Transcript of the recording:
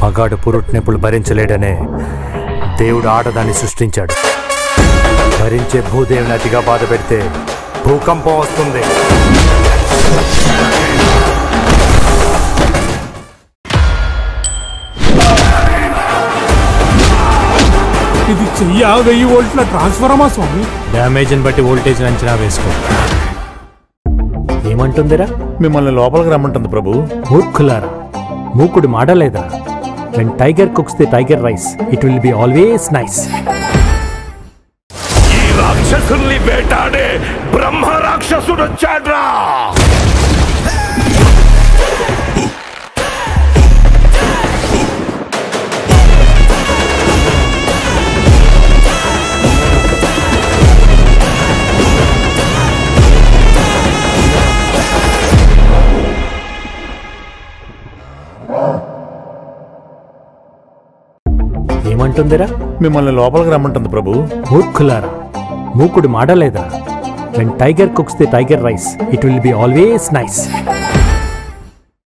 మగాడు పురుట్నొప్పులు భరించలేడనే దేవుడు ఆడదాన్ని సృష్టించాడు భరించే భూదేవిని అతిగా బాధ పెడితే భూకంపం వస్తుంది ఇది చెయ్య వెయ్యి వోల్ట్ల ట్రాన్స్ఫార్మా స్వామి డ్యామేజ్ని బట్టి వోల్టేజ్ అంచనా వేసుకో ఏమంటుందిరా మిమ్మల్ని లోపలికి రమ్మంటుంది ప్రభు మూర్ఖులారా మూకుడు మాడలేదా when tiger cooks the tiger rice it will be always nice ఈ రాక్షసుల్ని వేటాడే బ్రహ్మ రాక్షసుడు వచ్చాడ్రా ఏమంటుందిరా మిమ్మల్ని లోపలికి రమ్మంటుంది ప్రభు మూర్ఖులారా మూకుడు మాడలేదా when tiger cooks the tiger rice it will be always nice